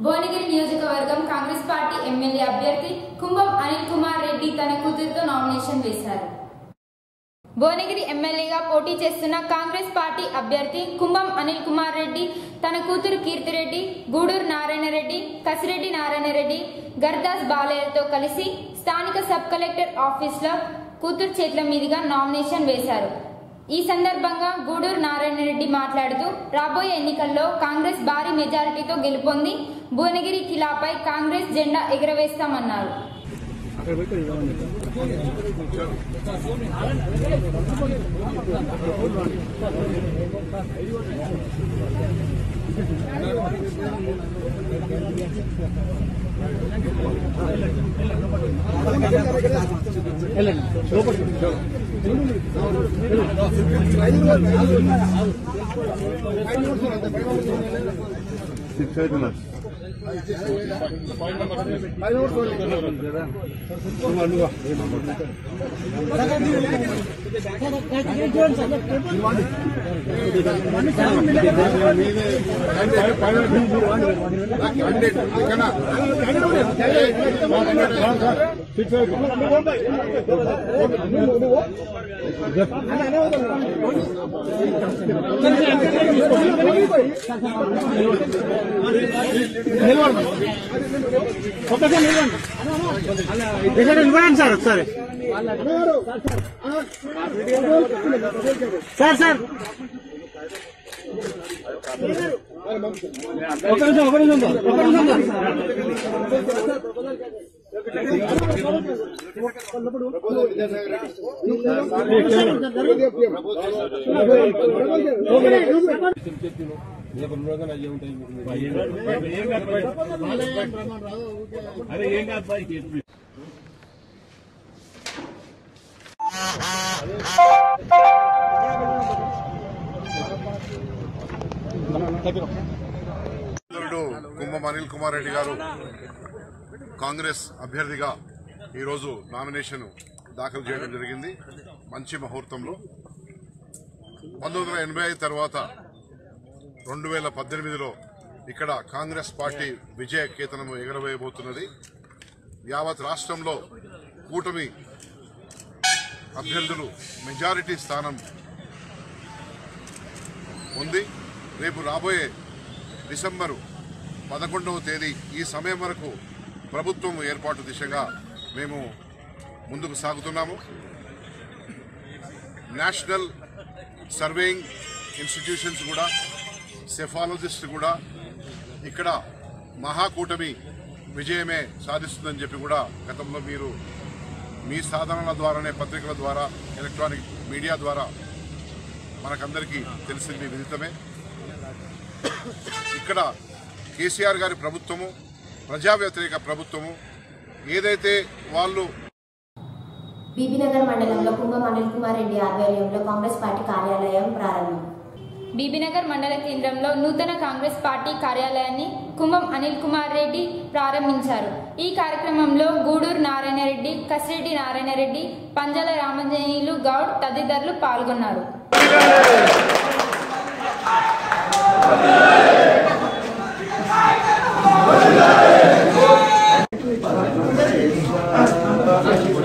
భువనగిరి నియోజకవర్గం Congress party MLA అభ్యర్థి కుంభం అనిల్ కుమార్ రెడ్డి తన కూతురుతో నామినేషన్ వేశారు భువనగిరి ఎమ్మెల్యేగా పోటీ చేస్తున్న కాంగ్రెస్ పార్టీ అభ్యర్థి కుంభం అనిల్ కుమార్ రెడ్డి తన కూతురు కీర్తిరెడ్డి గూడూరు నారాయణరెడ్డి కసిరెడ్డి నారాయణరెడ్డి గర్దాస్ బాలయ్యతో కలిసి స్థానిక సబ్ కలెక్టర్ ఆఫీస్లో కూతురు చేతుల మీదుగా నామినేషన్ వేశారు ఈ సందర్భంగా గూడూరు నారాయణరెడ్డి మాట్లాడుతూ రాబోయే ఎన్నికల్లో కాంగ్రెస్ భారీ మెజారిటీతో గెలుపొంది భువనగిరి కిలాపై కాంగ్రెస్ జెండా ఎగురవేస్తామన్నారు ఇవ్వండి సార్ ఒకసారి సార్ సార్ ఒక నిమిషం ఒక నిమిషం సార్ ఒక నిమిషం సార్ సోదరుడు కుంభం అనిల్ కుమార్ రెడ్డి గారు కాంగ్రెస్ అభ్యర్థిగా ఈరోజు నామినేషన్ దాఖలు చేయడం జరిగింది మంచి ముహూర్తంలో పంతొమ్మిది వందల ఎనభై ఐదు తర్వాత రెండు వేల పద్దెనిమిదిలో ఇక్కడ కాంగ్రెస్ పార్టీ విజయ కేతనము ఎగరవేయబోతున్నది యావత్ రాష్ట్రంలో కూటమి అభ్యర్థులు మెజారిటీ స్థానం ఉంది రేపు రాబోయే డిసెంబరు పదకొండవ తేదీ ఈ సమయం వరకు ప్రభుత్వం ఏర్పాటు దిశగా మేము ముందుకు సాగుతున్నాము నేషనల్ సర్వేయింగ్ ఇన్స్టిట్యూషన్స్ కూడా సెఫాలజిస్ట్ కూడా ఇక్కడ మహాకూటమి విజయమే సాధిస్తుందని చెప్పి కూడా గతంలో మీరు మీ సాధనాల ద్వారానే పత్రికల ద్వారా ఎలక్ట్రానిక్ మీడియా ద్వారా మనకందరికీ తెలిసింది విదితమే ఇక్కడ కేసీఆర్ గారి ప్రభుత్వము ప్రజా వ్యతిరేక ప్రభుత్వము ఏదైతే వాళ్ళు బీబీనగర్ మండలంలో కుంభం అనిల్ కుమార్ రెడ్డి ఆధ్వర్యంలో కాంగ్రెస్ పార్టీ కార్యాలయం ప్రారంభం బీబీనగర్ మండల కేంద్రంలో నూతన కాంగ్రెస్ పార్టీ కార్యాలయాన్ని కుంభం అనిల్ కుమార్ రెడ్డి ప్రారంభించారు ఈ కార్యక్రమంలో గూడూరు నారాయణరెడ్డి కసిరెడ్డి నారాయణరెడ్డి పంజల రామంజనీయులు గౌడ్ తదితరులు పాల్గొన్నారు Thank